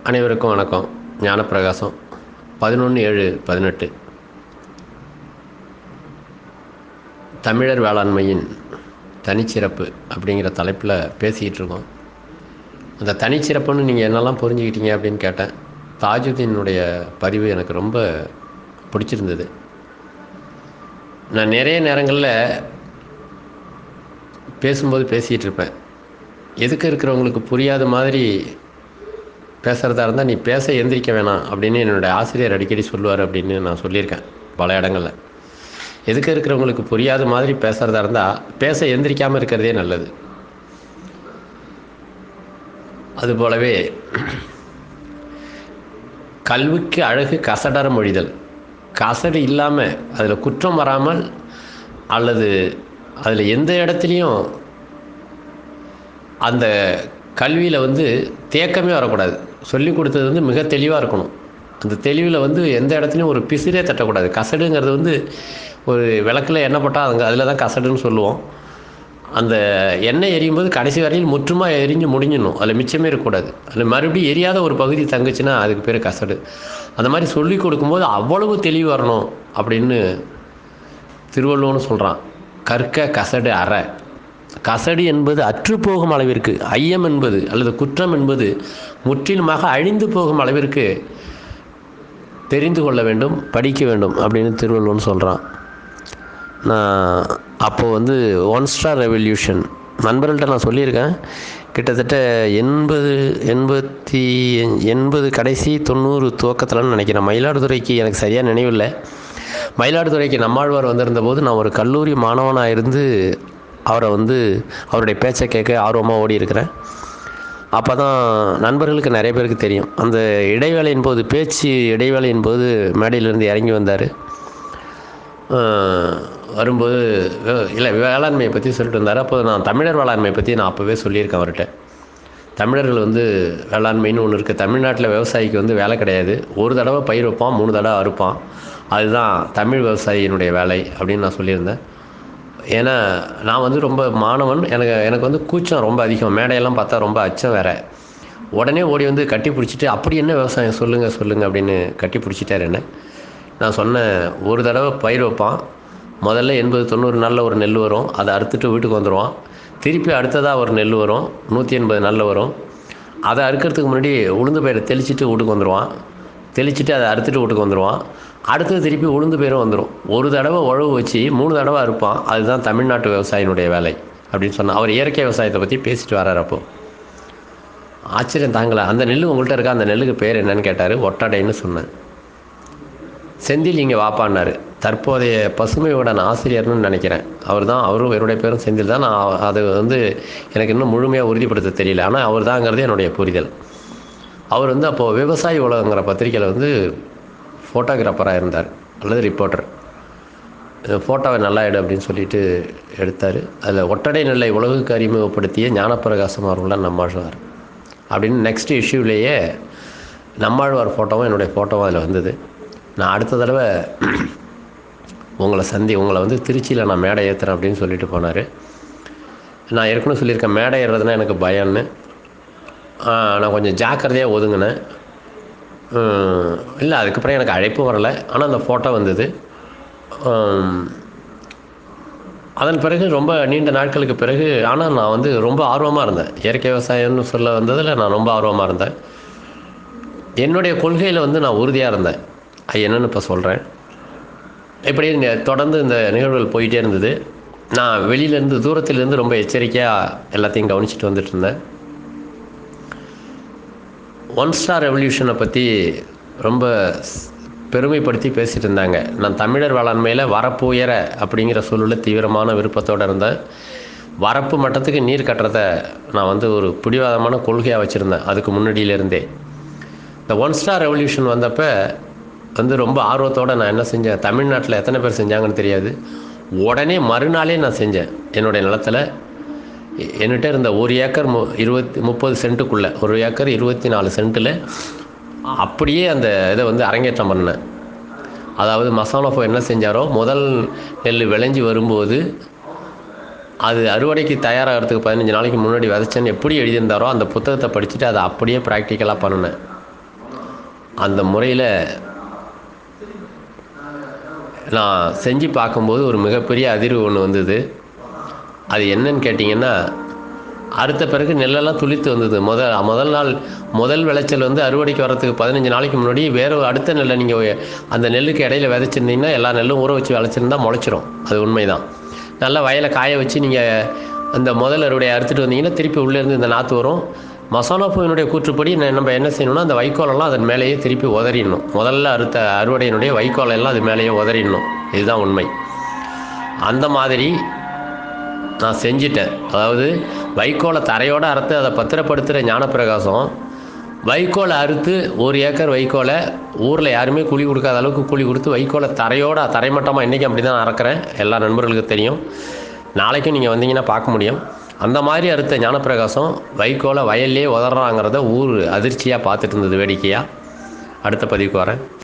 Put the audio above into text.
அனைவருக்கும் வணக்கம் ஞானப்பிரகாசம் பதினொன்று ஏழு பதினெட்டு தமிழர் வேளாண்மையின் தனிச்சிறப்பு அப்படிங்கிற தலைப்பில் பேசிக்கிட்டு இருக்கோம் அந்த தனிச்சிறப்புன்னு நீங்கள் என்னெல்லாம் புரிஞ்சுக்கிட்டீங்க அப்படின்னு கேட்டேன் தாஜுதீனுடைய பதிவு எனக்கு ரொம்ப பிடிச்சிருந்தது நான் நிறைய நேரங்களில் பேசும்போது பேசிகிட்டு இருப்பேன் எதுக்கு இருக்கிறவங்களுக்கு புரியாத மாதிரி பேசுகிறதா இருந்தால் நீ பேச எந்திரிக்க வேணாம் அப்படின்னு என்னுடைய ஆசிரியர் அடிக்கடி சொல்லுவார் அப்படின்னு நான் சொல்லியிருக்கேன் பல இடங்களில் எதுக்கு இருக்கிறவங்களுக்கு புரியாத மாதிரி பேசுகிறதா இருந்தால் பேச எந்திரிக்காமல் இருக்கிறதே நல்லது அதுபோலவே கல்விக்கு அழகு கசடர மொழிதல் கசடு இல்லாமல் அதில் குற்றம் வராமல் அல்லது அதில் எந்த இடத்துலையும் அந்த கல்வியில் வந்து தேக்கமே வரக்கூடாது சொல்லி கொடுத்தது வந்து மிக தெளிவாக இருக்கணும் அந்த தெளிவில் வந்து எந்த இடத்துலையும் ஒரு பிசிறே தட்டக்கூடாது கசடுங்கிறது வந்து ஒரு விளக்கில் எண்ணெய் போட்டால் அங்கே அதில் தான் கசடுன்னு சொல்லுவோம் அந்த எண்ணெய் எரியும் போது கடைசி வரையில் முற்றுமாக எரிஞ்சு முடிஞ்சிடணும் அதில் மிச்சமே இருக்கக்கூடாது அதில் மறுபடியும் எரியாத ஒரு பகுதி தங்குச்சுன்னா அதுக்கு பேர் கசடு அந்த மாதிரி சொல்லி கொடுக்கும்போது அவ்வளவு தெளிவு வரணும் அப்படின்னு திருவள்ளுவர்னு சொல்கிறான் கற்க கசடு அற கசடு என்பது அற்றுப்போகும் அளவிற்கு ஐயம் என்பது அல்லது குற்றம் என்பது முற்றிலுமாக அழிந்து போகும் அளவிற்கு தெரிந்து கொள்ள வேண்டும் படிக்க வேண்டும் அப்படின்னு திருவள்ளுவன் சொல்கிறான் நான் அப்போது வந்து ஒன் ஸ்டார் ரெவல்யூஷன் நண்பர்கள்ட்ட நான் சொல்லியிருக்கேன் கிட்டத்தட்ட எண்பது எண்பத்தி எண்பது கடைசி தொண்ணூறு துவக்கத்தில்னு நினைக்கிறேன் மயிலாடுதுறைக்கு எனக்கு சரியாக நினைவில்லை மயிலாடுதுறைக்கு நம்மாழ்வார் வந்திருந்த போது நான் ஒரு கல்லூரி மாணவனாக இருந்து அவரை வந்து அவருடைய பேச்சை கேட்க ஆர்வமாக ஓடி இருக்கிறேன் அப்போ தான் நண்பர்களுக்கு நிறைய பேருக்கு தெரியும் அந்த இடைவேளையின் போது பேச்சு இடைவேளையின் போது மேடையிலேருந்து இறங்கி வந்தார் வரும்போது இல்லை வேளாண்மையை பற்றி சொல்லிட்டு வந்தார் அப்போ நான் தமிழர் வேளாண்மையை பற்றி நான் அப்போவே சொல்லியிருக்கேன் அவர்கிட்ட தமிழர்கள் வந்து வேளாண்மைன்னு ஒன்று இருக்குது தமிழ்நாட்டில் விவசாயிக்கு வந்து வேலை கிடையாது ஒரு தடவை பயிர் வைப்பான் மூணு தடவை அறுப்பான் அதுதான் தமிழ் விவசாயியினுடைய வேலை அப்படின்னு நான் சொல்லியிருந்தேன் ஏன்னா நான் வந்து ரொம்ப மாணவன் எனக்கு எனக்கு வந்து கூச்சம் ரொம்ப அதிகம் மேடையெல்லாம் பார்த்தா ரொம்ப அச்சம் வேறு உடனே ஓடி வந்து கட்டி பிடிச்சிட்டு அப்படி என்ன விவசாயம் சொல்லுங்கள் சொல்லுங்கள் அப்படின்னு கட்டி பிடிச்சிட்டார் என்ன நான் சொன்னேன் ஒரு தடவை பயிர் வைப்பான் முதல்ல எண்பது தொண்ணூறு நாளில் ஒரு நெல் வரும் அதை அறுத்துட்டு வீட்டுக்கு வந்துடுவான் திருப்பி அடுத்ததாக ஒரு நெல் வரும் நூற்றி எண்பது நாளில் வரும் அதை அறுக்கிறதுக்கு முன்னாடி உளுந்து பயிரை தெளிச்சிட்டு வீட்டுக்கு வந்துடுவான் தெளிச்சிட்டு அதை அறுத்துட்டு வீட்டுக்கு வந்துடுவான் அடுத்தது திருப்பி உளுந்து பயிரும் வந்துடும் ஒரு தடவை உழவு வச்சு மூணு தடவை அறுப்பான் அதுதான் தமிழ்நாட்டு விவசாயினுடைய வேலை அப்படின்னு சொன்னான் அவர் இயற்கை விவசாயத்தை பற்றி பேசிட்டு வர்றார் அப்போ ஆச்சரியம் தாங்கலை அந்த நெல் உங்கள்கிட்ட இருக்க அந்த நெல்லுக்கு பேர் என்னன்னு கேட்டார் ஒட்டடைன்னு சொன்னேன் செந்தில் இங்கே வாப்பான்னாரு தற்போதைய பசுமையோட ஆசிரியர்னு நினைக்கிறேன் அவர் தான் அவரும் என்னுடைய பேரும் செந்தில் தான் நான் அது வந்து எனக்கு இன்னும் முழுமையாக உறுதிப்படுத்த தெரியல ஆனால் அவர் தாங்கிறது என்னுடைய புரிதல் அவர் வந்து அப்போது விவசாயி உலகங்கிற பத்திரிக்கையில் வந்து ஃபோட்டோகிராஃபராக இருந்தார் அல்லது ரிப்போர்ட்டர் ஃபோட்டோவை நல்லா எடு அப்படின்னு சொல்லிட்டு எடுத்தார் அதில் ஒட்டடை நெல்லை உலகுக்கு அறிமுகப்படுத்திய ஞானப்பிரகாசம் அவர்கள்லாம் நம்மாழ்வார் அப்படின்னு நெக்ஸ்ட் இஷ்யூலேயே நம்மாழ்வார் ஃபோட்டோவும் என்னுடைய ஃபோட்டோவும் அதில் வந்தது நான் அடுத்த தடவை உங்களை சந்தி உங்களை வந்து திருச்சியில் நான் மேடை ஏற்றுறேன் அப்படின்னு சொல்லிட்டு போனார் நான் ஏற்கனவே சொல்லியிருக்கேன் மேடை ஏறுறதுனா எனக்கு பயம்னு நான் கொஞ்சம் ஜாக்கிரதையாக ஒதுங்கினேன் இல்லை அதுக்கப்புறம் எனக்கு அழைப்பும் வரலை ஆனால் அந்த ஃபோட்டோ வந்தது அதன் பிறகு ரொம்ப நீண்ட நாட்களுக்கு பிறகு ஆனால் நான் வந்து ரொம்ப ஆர்வமாக இருந்தேன் இயற்கை விவசாயம்னு சொல்ல வந்ததில் நான் ரொம்ப ஆர்வமாக இருந்தேன் என்னுடைய கொள்கையில் வந்து நான் உறுதியாக இருந்தேன் அது என்னென்னு இப்போ சொல்கிறேன் இப்படி தொடர்ந்து இந்த நிகழ்வுகள் போயிட்டே இருந்தது நான் வெளியிலேருந்து தூரத்திலேருந்து ரொம்ப எச்சரிக்கையாக எல்லாத்தையும் கவனிச்சிட்டு வந்துட்டு இருந்தேன் ஒன் ஸ்டார் ரெவல்யூஷனை பற்றி ரொம்ப பெருமைப்படுத்தி பேசிகிட்டு இருந்தாங்க நான் தமிழர் வேளாண்மையில் வரப்பு உயர அப்படிங்கிற சூழலில் தீவிரமான விருப்பத்தோடு இருந்தேன் வரப்பு மட்டத்துக்கு நீர் கட்டுறதை நான் வந்து ஒரு பிடிவாதமான கொள்கையாக வச்சுருந்தேன் அதுக்கு முன்னாடியிலேருந்தே இந்த ஒன் ஸ்டார் ரெவல்யூஷன் வந்தப்போ வந்து ரொம்ப ஆர்வத்தோடு நான் என்ன செஞ்சேன் தமிழ்நாட்டில் எத்தனை பேர் செஞ்சாங்கன்னு தெரியாது உடனே மறுநாளே நான் செஞ்சேன் என்னுடைய நிலத்தில் என்கிட்ட இருந்த ஒரு ஏக்கர் மு இருபத்தி முப்பது சென்ட்டுக்குள்ளே ஒரு ஏக்கர் இருபத்தி நாலு சென்ட்டில் அப்படியே அந்த இதை வந்து அரங்கேற்றம் பண்ணேன் அதாவது மசாலாஃபோ என்ன செஞ்சாரோ முதல் நெல் விளைஞ்சி வரும்போது அது அறுவடைக்கு தயாராகிறதுக்கு பதினஞ்சு நாளைக்கு முன்னாடி விதைச்சேன்னு எப்படி எழுதியிருந்தாரோ அந்த புத்தகத்தை படிச்சுட்டு அதை அப்படியே ப்ராக்டிக்கலாக பண்ணினேன் அந்த முறையில் நான் செஞ்சு பார்க்கும்போது ஒரு மிகப்பெரிய அதிர்வு ஒன்று வந்தது அது என்னன்னு கேட்டிங்கன்னா அறுத்த பிறகு நெல்லெல்லாம் துளித்து வந்தது முதல் முதல் நாள் முதல் விளைச்சல் வந்து அறுவடைக்கு வரத்துக்கு பதினஞ்சு நாளைக்கு முன்னாடி வேறு அடுத்த நெல்லை நீங்கள் அந்த நெல்லுக்கு இடையில விதைச்சிருந்தீங்கன்னா எல்லா நெல்லும் ஊற வச்சு விளைச்சிருந்தா முளைச்சிரும் அது உண்மைதான் நல்லா வயலை காய வச்சு நீங்கள் அந்த முதல் அறுவடையை அறுத்துட்டு வந்தீங்கன்னா திருப்பி உள்ளேருந்து இந்த நாற்று வரும் மசாலாப்பூவினுடைய கூற்றுப்படி ந- நம்ம என்ன செய்யணும்னா அந்த வைக்கோலெல்லாம் அதன் மேலேயே திருப்பி உதறிடணும் முதல்ல அறுத்த அறுவடையினுடைய வைக்கோலெல்லாம் அது மேலேயே உதறிடணும் இதுதான் உண்மை அந்த மாதிரி நான் செஞ்சிட்டேன் அதாவது வைக்கோலை தரையோடு அறுத்து அதை பத்திரப்படுத்துகிற ஞானப்பிரகாசம் வைக்கோலை அறுத்து ஒரு ஏக்கர் வைக்கோலை ஊரில் யாருமே கூலி கொடுக்காத அளவுக்கு கூலி கொடுத்து வைக்கோலை தரையோட தரைமட்டமாக இன்றைக்கி அப்படி தான் அறக்கிறேன் எல்லா நண்பர்களுக்கும் தெரியும் நாளைக்கும் நீங்கள் வந்தீங்கன்னா பார்க்க முடியும் அந்த மாதிரி அறுத்த ஞானப்பிரகாசம் வைக்கோலை வயல்லே உதறாங்கிறத ஊர் அதிர்ச்சியாக பார்த்துட்டு இருந்தது வேடிக்கையாக அடுத்த பதிவுக்கு வரேன்